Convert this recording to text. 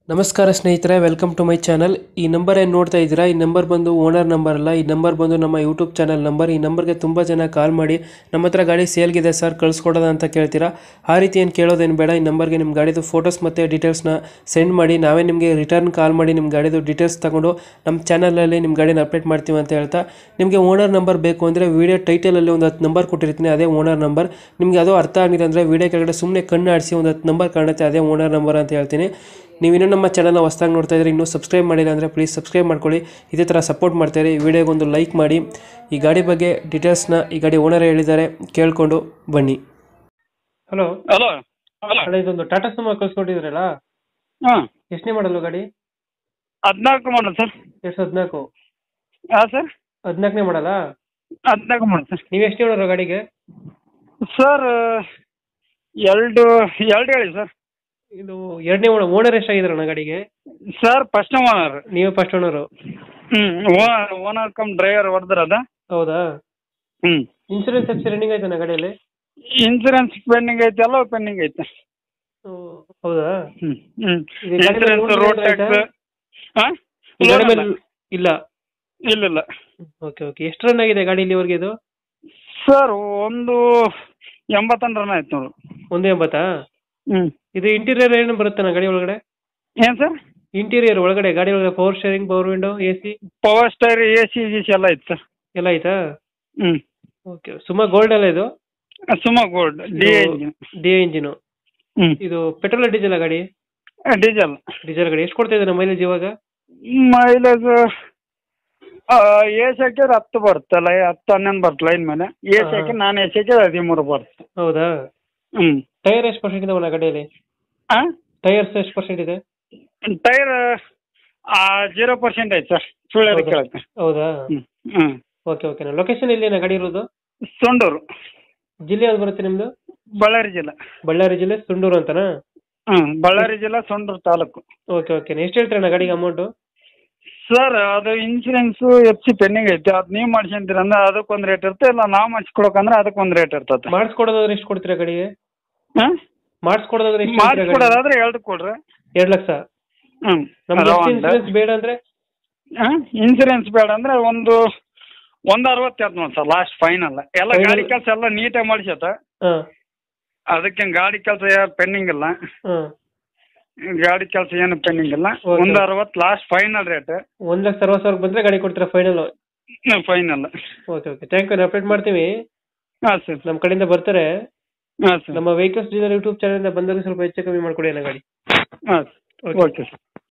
ನಮಸ್ಕಾರ ಸ್ನೇಹಿತರೆ welcome to my channel ಈ ನಂಬರ್ ಏನು ನೋಡ್ತಾ ಇದ್ದೀರಾ ಈ ನಂಬರ್ ಬಂದು ಓನರ್ ನಂಬರ್ ಅಲ್ಲ ಈ ನಂಬರ್ ಬಂದು ನಮ್ಮ ಯೂಟ್ಯೂಬ್ ಚಾನಲ್ ನಂಬರ್ ಈ ನಂಬರ್ಗೆ ತುಂಬ ಜನ ಕಾಲ್ ಮಾಡಿ ನಮ್ಮ ಹತ್ರ ಗಾಡಿ ಸೇಲ್ಗಿದೆ ಸರ್ ಕಳಿಸ್ಕೊಡೋದ ಅಂತ ಕೇಳ್ತೀರಾ ಆ ರೀತಿ ಏನು ಕೇಳೋದೇನು ಬೇಡ ಈ ನಂಬರ್ಗೆ ನಿಮ್ಮ ಗಾಡಿದು ಫೋಟೋಸ್ ಮತ್ತು ಡೀಟೇಲ್ಸ್ನ ಸೆಂಡ್ ಮಾಡಿ ನಾವೇ ನಿಮಗೆ ರಿಟರ್ನ್ ಕಾಲ್ ಮಾಡಿ ನಿಮ್ಮ ಗಾಡಿದು ಡೀಟೇಲ್ಸ್ ತಗೊಂಡು ನಮ್ಮ ಚಾನಲಲ್ಲಿ ನಿಮ್ಮ ಗಾಡಿನ ಅಪ್ಡೇಟ್ ಮಾಡ್ತೀವಿ ಅಂತ ಹೇಳ್ತಾ ನಿಮಗೆ ಓನರ್ ನಂಬರ್ ಬೇಕು ಅಂದರೆ ವೀಡಿಯೋ ಟೈಟಲಲ್ಲಿ ಒಂದು ಹತ್ತು ನಂಬರ್ ಕೊಟ್ಟಿರ್ತೀನಿ ಅದೇ ಓನರ್ ನಂಬರ್ ನಿಮಗೆ ಅದು ಅರ್ಥ ಆಗಿಲ್ಲ ಅಂದರೆ ವೀಡಿಯೋ ಕೆಳಗಡೆ ಸುಮ್ಮನೆ ಕಣ್ಣು ಆಡಿಸಿ ಒಂದು ಹತ್ತು ನಂಬರ್ ಕಾಣುತ್ತೆ ಅದೇ ಓನರ್ ನಂಬರ್ ಅಂತ ಹೇಳ್ತೀನಿ ನೀವು ಇನ್ನೂ ನಮ್ಮ ಚಾನಲ್ನ ಹೊಸ್ದಾಗಿ ನೋಡ್ತಾ ಇದ್ರೆ ಇನ್ನೂ ಸಬ್ಸ್ಕ್ರೈಬ್ ಮಾಡಿಲ್ಲ ಅಂದರೆ ಪ್ಲೀಸ್ ಸಬ್ಸ್ಕ್ರೈಬ್ ಮಾಡ್ಕೊಳ್ಳಿ ಇದೇ ಥರ ಸಪೋರ್ಟ್ ಮಾಡ್ತಾರೆ ಈ ವಿಡಿಯೋಗೆ ಒಂದು ಲೈಕ್ ಮಾಡಿ ಈ ಗಾಡಿ ಬಗ್ಗೆ ಡೀಟೇಲ್ಸ್ನ ಈ ಗಾಡಿ ಓನರ್ ಹೇಳಿದ್ದಾರೆ ಕೇಳಿಕೊಂಡು ಬನ್ನಿ ಹಲೋ ಹಲೋ ಹಲೋ ಅಣ್ಣ ಇದೊಂದು ಟಾಟಾ ಸುಮಾ ಕಳ್ಸ್ಕೊಟ್ಟಿದ್ರಲ್ಲ ಹಾಂ ಎಷ್ಟನೇ ಮಾಡಲು ಗಾಡಿ ಹದಿನಾಲ್ಕು ಮಾಡೋದು ಸರ್ ಎರಡು ಸಾವಿರದ ಹದಿನಾಲ್ಕು ಹಾಂ ಸರ್ ಹದಿನಾಲ್ಕನೇ ಮಾಡಲ್ಲ ಹದಿನಾಲ್ಕು ಮಾಡೋದು ಸರ್ ನೀವು ಎಷ್ಟು ಹೇಳೋರು ಗಾಡಿಗೆ ಸರ್ ಎರಡು ಎರಡು ಹೇಳಿ ಸರ್ ಇದು ಎರಡನೇ ಓನರ್ ಎಷ್ಟಾಗಿದ್ರಣ್ಣ ಗಾಡಿಗೆ ಸರ್ ಫಸ್ಟ್ ಓನರ್ ನೀವೇ ಫಸ್ಟ್ ಓನರು ಹ್ಞೂ ಓನರ್ ಕಮ್ ಡ್ರೈವರ್ ಹೊಡೆದ್ರದ ಹೌದಾ ಹ್ಞೂ ಇನ್ಸೂರೆನ್ಸ್ ಎಫ್ಸಿ ರನ್ನಿಂಗ್ ಆಯ್ತಾನ ಗಾಡಿಯಲ್ಲಿ ಇನ್ಸೂರೆನ್ಸ್ ಪೆಂಡಿಂಗ್ ಐತೆ ಎಲ್ಲ ಪೆಂಡಿಂಗ್ ಐತೆ ಓ, ಹೌದಾ ಹ್ಞೂ ಹ್ಞೂ ಇದು ಗಾಡಿ ಮೇಲೆ ಇನ್ಸೂರೆನ್ಸ್ loan ರೋಡ್ ಏನಾದ್ರು ಟ್ಯಾಕ್ಸ್ ಆಯ್ತಾ? ಹಾಂ ಈ ಗಾಡಿ ಮೇಲೆ ಇಲ್ಲ ಇಲ್ಲ ಇಲ್ಲ ಓಕೆ ಓಕೆ ಎಷ್ಟು ರನ್ ಆಗಿದೆ ಗಾಡಿ ಇಲ್ಲಿವರೆಗೆ ಇದು ಸರ್ ಒಂದು ಎಂಬತ್ತೊಂದು ರನ್ ಆಯ್ತು ನೋಡು ಒಂದು ಎಂಬತ್ತಾ ಹ್ಞೂ ಇದು ಇಂಟೀರಿಯರ್ ಏನು ಬರುತ್ತಣ್ಣ ಗಾಡಿ ಒಳಗಡೆ ಏನು ಸರ್ ಇಂಟೀರಿಯರ್ ಒಳಗಡೆ ಗಾಡಿ ಒಳಗಡೆ power steering power window A C power steer A C ಗಿ ಸಿ ಎಲ್ಲ ಐತೆ ಸರ್ ಎಲ್ಲ ಆಯ್ತಾ ಹ್ಞೂ ಓಕೆ ಸುಮ್ಮ ಗೋಲ್ಡ್ ಅಲ್ಲ ಇದು ಸುಮ gold D engine D engine ಹ್ಞೂ ಇದು ಪೆಟ್ರೋಲ್ ಡೀಸೆಲ್ ಗಾಡಿ ಡೀಸೆಲ್ ಡೀಸೆಲ್ ಗಾಡಿ ಎಷ್ಟು ಕೊಡ್ತಾ ಇದ್ದಾನೆ ಮೈಲೇಜ್ ಇವಾಗ ಮೈಲೇಜ್ ಎ ಸಿ ಹಾಕಿದ್ರೆ ಹತ್ತು ಬರುತ್ತಲ್ಲ ಹತ್ತು ಹನ್ನೊಂದು ಬರುತ್ತೆ ಲೈನ್ ಮೇಲೆ ಎ ಸಿ ಹಾಕಿ ನಾನ್ ಎ ಸಿ ಹಾಕಿದ್ರೆ ಹದಿಮೂರು ಬರುತ್ತೆ ಹೌದಾ ಹ್ಞೂ ಟೈರ್ ಎಷ್ಟು ಪರ್ಸೆಂಟ್ ಇದಾವಣ್ಣ ಗಾಡಿಯಲ್ಲಿ ಹಾಂ ಟೈರ್ಸ್ ಎಷ್ಟು ಪರ್ಸೆಂಟ್ ಇದೆ ಟೈರ್ ಜೀರೋ ಪರ್ಸೆಂಟ್ ಐತೆ ಸರ್ ಸುಳ್ಳು ಹೌದಾ? ಕೇಳುತ್ತೆ ಹೌದಾ ಹ್ಞೂ ಹ್ಞೂ ಓಕೆ ಓಕೆ ಲೊಕೇಶನ್ ಎಲ್ಲಿನ ಗಾಡಿ ಇರೋದು ಸೊಂಡೂರು ಜಿಲ್ಲೆ ಯಾವ್ದು ಬರುತ್ತೆ ನಿಮ್ಮದು ಬಳ್ಳಾರಿ ಜಿಲ್ಲೆ ಬಳ್ಳಾರಿ ಜಿಲ್ಲೆ ಸುಂಡೂರು ಅಂತನಾ ಹ್ಞೂ ಬಳ್ಳಾರಿ ಜಿಲ್ಲೆ ಸೊಂಡೂರು ತಾಲೂಕು ಓಕೆ ಓಕೆ ಎಷ್ಟು ಹೇಳ್ತೀರಣ್ಣ ಗಾಡಿಗೆ ಅಮೌಂಟು ಸರ್ ಅದು ಇನ್ಶೂರೆನ್ಸು ಎಫ್ ಸಿ ಪೆಂಡಿಂಗ್ ಐತೆ ಅದು ನೀವು ಮಾಡ್ಸ್ಕೊಂತೀರ ಅಂದ್ರೆ ಅದಕ್ಕೊಂದು ರೇಟ್ ಇರುತ್ತೆ ಇಲ್ಲ ನಾವು ಮಾಡಿಸ್ಕೊಡೋಕಂದ್ರೆ ಅದಕ್ಕೊಂದು ರೇಟ್ ಇರ್ತದೆ ಮಾಡಿಸ್ಕೊಡೋದಾದ್ರೆ ಎಷ್ಟು ಕೊಡ್ತೀರಾ ಗಾಡಿಗೆ ಹಾಂ ಮಾಡಿಸ್ಕೊಡೋದಾದ್ರೆ ಎಷ್ಟು ಕೊಡ್ತೀರಾ ಗಾಡಿಗೆ? ಮಾಡಿಸ್ಕೊಡೋದಾದ್ರೆ ಎರಡು ಕೊಡ್ರಿ ಎರಡು ಲಕ್ಷ ಹ್ಞೂ ನಮ್ಗೆ ಅದು ಒಂದು ಇನ್ಸೂರೆನ್ಸ್ ಬೇಡ ಅಂದ್ರೆ ಹಾಂ ಇನ್ಸೂರೆನ್ಸ್ ಬೇಡ ಅಂದ್ರೆ ಒಂದು ಒಂದು ಅರವತ್ತು ನೋಡಿ ಸರ್ ಲಾಸ್ಟ್ ಫೈನಲ್ ಎಲ್ಲ Final- ಗಾಡಿ ಕೆಲಸ ಎಲ್ಲ ನೀಟಾಗಿ ಮಾಡಿಸತ್ತ ಹಾಂ ಅದಕ್ಕೆ ಗಾಡಿ ಕೆಲಸ ಯಾರು ಪೆಂಡಿಂಗ್ ಇಲ್ಲ ಹಾಂ ಗಾಡಿ ಕೆಲಸ ಏನು ಪೆಂಡಿಂಗ್ ಇಲ್ಲ Okay. ಒಂದು ಅರವತ್ತು ಲಾಸ್ಟ್ ಫೈನಲ್ ರೇಟ್ ಒಂದು ಲಕ್ಷ ಅರವತ್ತು ಸಾವಿರ ಬಂದರೆ ಗಾಡಿ ಕೊಡ್ತೀರಾ final final okay okay thank you update ಮಾಡ್ತೀವಿ ಹಾಂ ಸರ್ ನಮ್ಮ ಕಡೆಯಿಂದ ಬರ್ತಾರೆ ಹಾಂ ಸರ್ ನಮ್ಮ ವೆಹಿಕಲ್ಸ್ ಡೀಲರ್ ಯೂಟ್ಯೂಬ್ ಚಾನಲಿಂದ ಬಂದರೆ ಸ್ವಲ್ಪ ಹೆಚ್ಚು ಕಮ್ಮಿ ಮಾಡ್ಕೊಡಿ ಅಣ್ಣ ಗಾಡಿ ಹಾಂ Okay. Okay sir